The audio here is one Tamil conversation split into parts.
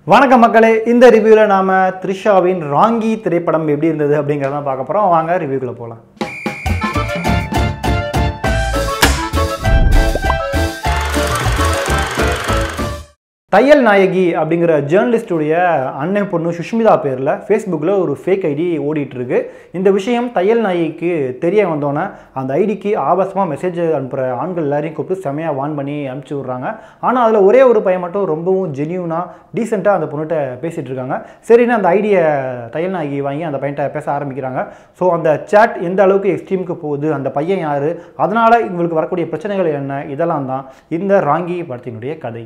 வணக்கம் மக்களே இந்த ரிவ்யூவில் நாம த்ரிஷாவின் ராங்கி திரைப்படம் எப்படி இருந்தது அப்படிங்கிறத பார்க்க போகிறோம் வாங்க ரிவ்யூக்குள்ளே போகலாம் தையல் நாயகி அப்படிங்கிற ஜேர்னலிஸ்டுடைய அண்ணன் பொண்ணு சுஷ்மிதா பேரில் ஃபேஸ்புக்கில் ஒரு ஃபேக் ஐடி ஓடிட்டு இருக்கு இந்த விஷயம் தையல் நாயகிக்கு தெரிய வந்தோன்னே அந்த ஐடிக்கு ஆபாசமாக மெசேஜ் அனுப்புகிற ஆண்கள் எல்லாரையும் கூப்பிட்டு செமையாக வான் பண்ணி அனுப்பிச்சி விட்றாங்க ஆனால் அதில் ஒரே ஒரு பையன் மட்டும் ரொம்பவும் ஜென்யூனாக டீசெண்டாக அந்த பொண்ணுகிட்ட பேசிகிட்டு இருக்காங்க சரின்னு அந்த ஐடியை தையல் நாயகி வாங்கி அந்த பையன்கிட்ட பேச ஆரம்பிக்கிறாங்க ஸோ அந்த சேட் எந்த அளவுக்கு எக்ஸ்ட்ரீமுக்கு போகுது அந்த பையன் யார் அதனால் இவங்களுக்கு வரக்கூடிய பிரச்சனைகள் என்ன இதெல்லாம் தான் இந்த ராங்கி படத்தினுடைய கதை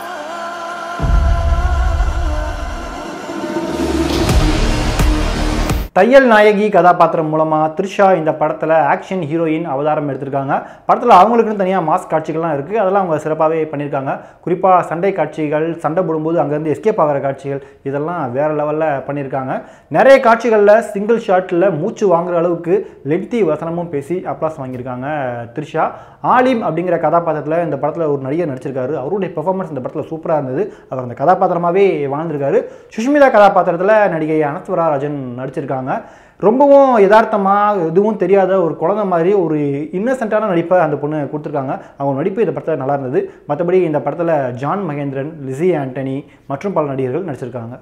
தையல் நாயகி கதாபாத்திரம் மூலமாக த்ரிஷா இந்த படத்தில் ஆக்ஷன் ஹீரோயின் அவதாரம் எடுத்திருக்காங்க படத்தில் அவங்களுக்குன்னு தனியாக மாஸ் காட்சிகள்லாம் இருக்குது அதெல்லாம் அவங்க சிறப்பாகவே பண்ணியிருக்காங்க குறிப்பாக சண்டை காட்சிகள் சண்டை போடும்போது அங்கேருந்து எஸ்கேப் ஆகிற காட்சிகள் இதெல்லாம் வேறு லெவலில் பண்ணியிருக்காங்க நிறைய காட்சிகளில் சிங்கிள் ஷாட்டில் மூச்சு வாங்குற அளவுக்கு லென்த்தி வசனமும் பேசி அப்ளாஸ் வாங்கியிருக்காங்க த்ரிஷா ஆலிம் அப்படிங்கிற கதாபாத்திரத்தில் இந்த படத்தில் ஒரு நடிகர் நடிச்சிருக்காரு அவருடைய பெர்ஃபார்மன்ஸ் இந்த படத்தில் சூப்பராக இருந்தது அவர் அந்த கதாபாத்திரமாகவே வாழ்ந்திருக்காரு சுஷ்மிதா கதாபாத்திரத்தில் நடிகை அனஸ்வரா ராஜன் நடிச்சிருக்காங்க ரொம்பவும் யதார்த்தமாக எதுவும் தெரியாத ஒரு குழந்தை மாதிரி ஒரு இன்னசென்ட்டான நடிப்பை அந்த பொண்ணு கொடுத்துருக்காங்க அவங்க நடிப்பு இந்த படத்தில் நல்லா இருந்தது மற்றபடி இந்த படத்தில் ஜான் மகேந்திரன் லிசி ஆண்டனி மற்றும் பல நடிகர்கள் நடிச்சிருக்காங்க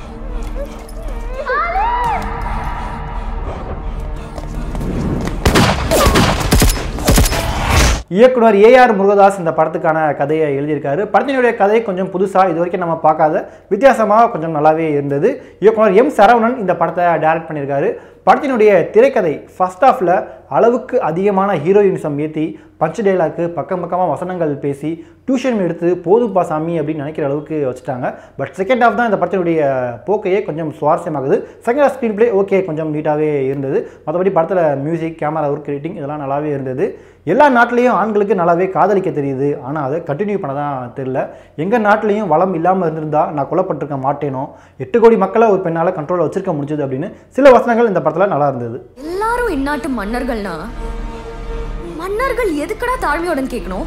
இயக்குனர் ஏஆர் முருகதாஸ் இந்த படத்துக்கான கதையை எழுதியிருக்காரு படத்தினுடைய கதை கொஞ்சம் புதுசாக இது வரைக்கும் நம்ம பார்க்காத வித்தியாசமாக கொஞ்சம் நல்லாவே இருந்தது இயக்குனர் எம் சரவணன் இந்த படத்தை டைரக்ட் பண்ணியிருக்காரு படத்தினுடைய திரைக்கதை ஃபர்ஸ்ட் ஹாஃபில் அளவுக்கு அதிகமான ஹீரோயினிசம் ஏற்றி பஞ்ச் டைலாக்கு பக்கம் பக்கமாக வசனங்கள் பேசி டியூஷன் எடுத்து போதும் சாமி அப்படின்னு நினைக்கிற அளவுக்கு வச்சுட்டாங்க பட் செகண்ட் ஹாஃப் தான் இந்த படத்தினுடைய போக்கையே கொஞ்சம் சுவாரஸ்யமாகுது second half screenplay okay கொஞ்சம் நீட்டாகவே இருந்தது மற்றபடி படத்தில் மியூசிக் கேமரா ஒர்க் எடிட்டிங் இதெல்லாம் நல்லாவே இருந்தது எல்லா நாட்டிலையும் ஆண்களுக்கு நல்லாவே காதலிக்க தெரியுது ஆனால் அதை கண்டினியூ பண்ண தான் தெரியல எங்கள் நாட்டிலையும் வளம் இல்லாமல் இருந்திருந்தா நான் கொல்லப்பட்டிருக்க மாட்டேனோ எட்டு கோடி மக்களை ஒரு பெண்ணால் கண்ட்ரோலில் வச்சிருக்க முடிஞ்சது அப்படின்னு சில வசனங்கள் இந்த படத்தில் நல்லா இருந்தது எல்லாரும் இந்நாட்டு மன்னர்கள்னா மன்னர்கள் எதுக்குடா தாழ்மையுடன் கேட்கணும்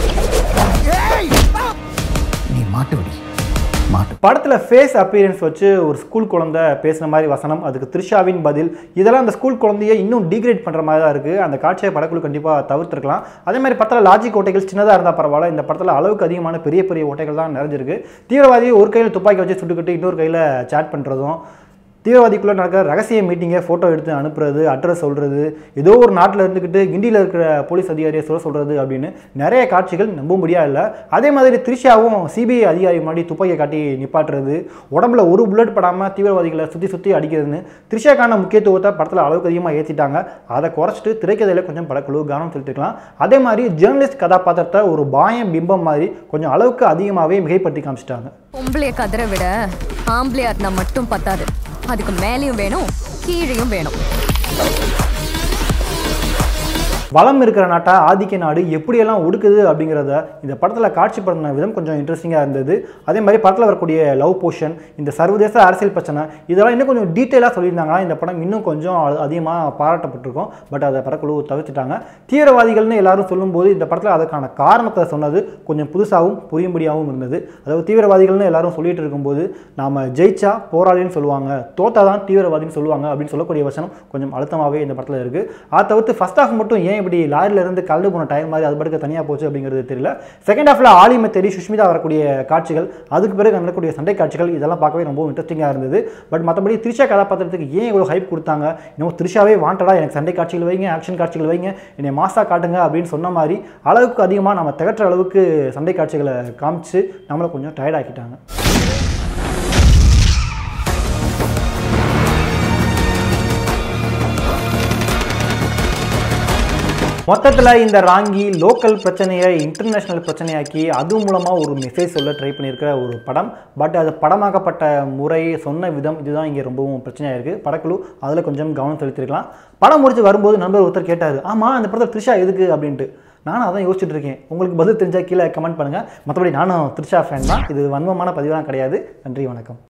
நீ மாட்டு விடி மாட்டு படத்தில் ஃபேஸ் அப்பியரன்ஸ் வச்சு ஒரு ஸ்கூல் குழந்தை பேசுன மாதிரி வசனம் அதுக்கு த்ரிஷாவின் பதில் இதெல்லாம் அந்த ஸ்கூல் குழந்தைய இன்னும் டீக்ரேட் பண்ணுற மாதிரி தான் இருக்குது அந்த காட்சியை படக்குழு கண்டிப்பாக தவிர்த்துருக்கலாம் அதே மாதிரி படத்தில் லாஜிக் ஓட்டைகள் சின்னதாக இருந்தால் பரவாயில்ல இந்த படத்தில் அளவுக்கு அதிகமான பெரிய பெரிய ஓட்டைகள் தான் நிறைஞ்சிருக்கு தீவிரவாதி ஒரு கையில் துப்பாக்கி வச்சு சுட்டுக்கிட்டு இன்னொரு கையில் சேட் பண்ணுறதும் தீவிரவாதிக்குள்ளே நடக்கிற ரகசிய மீட்டிங்கை ஃபோட்டோ எடுத்து அனுப்புறது அட்ரஸ் சொல்கிறது ஏதோ ஒரு நாட்டில் இருந்துக்கிட்டு கிண்டியில் இருக்கிற போலீஸ் அதிகாரியை சொல்ல சொல்கிறது அப்படின்னு நிறைய காட்சிகள் நம்ப முடியாது இல்லை அதே மாதிரி த்ரிஷாவும் சிபிஐ அதிகாரி முன்னாடி துப்பாக்கியை காட்டி நிப்பாட்டுறது உடம்புல ஒரு புல்லட் படாமல் தீவிரவாதிகளை சுற்றி சுற்றி அடிக்கிறதுன்னு த்ரிஷாக்கான முக்கியத்துவத்தை படத்தில் அளவுக்கு அதிகமாக ஏற்றிட்டாங்க அதை குறைச்சிட்டு திரைக்கதையில் கொஞ்சம் படக்குழு கவனம் செலுத்திக்கலாம் அதே மாதிரி ஜேர்னலிஸ்ட் கதாபாத்திரத்தை ஒரு பாயம் பிம்பம் மாதிரி கொஞ்சம் அளவுக்கு அதிகமாகவே மிகைப்படுத்தி காமிச்சிட்டாங்க பொம்பளைய கதற விட ஆம்பளையா இருந்தா மட்டும் பத்தாது அதுக்கு மேலேயும் வேணும் கீழேயும் வேணும் வளம் இருக்கிற நாட்டை ஆதிக்க நாடு எப்படியெல்லாம் ஒடுக்குது அப்படிங்கிறத இந்த படத்தில் காட்சிப்படுத்தின விதம் கொஞ்சம் இன்ட்ரெஸ்டிங்காக இருந்தது அதே மாதிரி படத்தில் வரக்கூடிய லவ் போர்ஷன் இந்த சர்வதேச அரசியல் பிரச்சனை இதெல்லாம் இன்னும் கொஞ்சம் டீட்டெயிலாக சொல்லியிருந்தாங்கன்னா இந்த படம் இன்னும் கொஞ்சம் அதிகமாக பாராட்டப்பட்டிருக்கும் பட் அதை படக்குழு தவிர்த்துட்டாங்க தீவிரவாதிகள்னு எல்லாரும் சொல்லும்போது இந்த படத்தில் அதுக்கான காரணத்தை சொன்னது கொஞ்சம் புதுசாகவும் புரியும்படியாகவும் இருந்தது அதாவது தீவிரவாதிகள்னு எல்லாரும் சொல்லிட்டு இருக்கும்போது நாம் ஜெயிச்சா போராளின்னு சொல்லுவாங்க தோத்தா தான் தீவிரவாதின்னு சொல்லுவாங்க அப்படின்னு சொல்லக்கூடிய வசனம் கொஞ்சம் அழுத்தமாகவே இந்த படத்தில் இருக்குது அதை தவிர்த்து ஃபர்ஸ்ட் ஹாஃப் மட்டும் ஏன் இப்படி லாரில இருந்து கலந்து போன டைம் மாதிரி அது படுக்க தனியாக போச்சு அப்படிங்கிறது தெரியல செகண்ட் ஹாஃபில் ஆலிமை தேடி சுஷ்மிதா வரக்கூடிய காட்சிகள் அதுக்கு பிறகு நடக்கக்கூடிய சண்டை காட்சிகள் இதெல்லாம் பார்க்கவே ரொம்ப இன்ட்ரெஸ்டிங்காக இருந்தது பட் மற்றபடி த்ரிஷா கதாபாத்திரத்துக்கு ஏன் இவ்வளோ ஹைப் கொடுத்தாங்க இன்னும் த்ரிஷாவே வாண்டடா எனக்கு சண்டை காட்சிகள் வைங்க ஆக்ஷன் காட்சிகள் வைங்க என்னை மாசா காட்டுங்க அப்படின்னு சொன்ன மாதிரி அளவுக்கு அதிகமாக நம்ம திகற்ற அளவுக்கு சண்டை காட்சிகளை காமிச்சு நம்மளை கொஞ்சம் டயர்ட் ஆக்கிட்டாங்க மொத்தத்தில் இந்த ராங்கி லோக்கல் பிரச்சனையை இன்டர்நேஷ்னல் பிரச்சனையாக்கி அது மூலமாக ஒரு மெசேஜ் சொல்ல ட்ரை பண்ணியிருக்கிற ஒரு படம் பட் அது படமாக்கப்பட்ட முறை சொன்ன விதம் இதுதான் இங்கே ரொம்பவும் பிரச்சனையாக இருக்குது படக்குழு அதில் கொஞ்சம் கவனம் செலுத்திருக்கலாம் படம் முடிச்சு வரும்போது நண்பர் ஒருத்தர் கேட்டார் ஆமாம் அந்த படத்தில் த்ரிஷா எதுக்கு அப்படின்ட்டு நானும் அதான் யோசிச்சுட்டு இருக்கேன் உங்களுக்கு பதில் தெரிஞ்சால் கீழே கமெண்ட் பண்ணுங்கள் மற்றபடி நானும் த்ரிஷா ஃபேன் தான் இது வன்மமான பதிவாக கிடையாது நன்றி வணக்கம்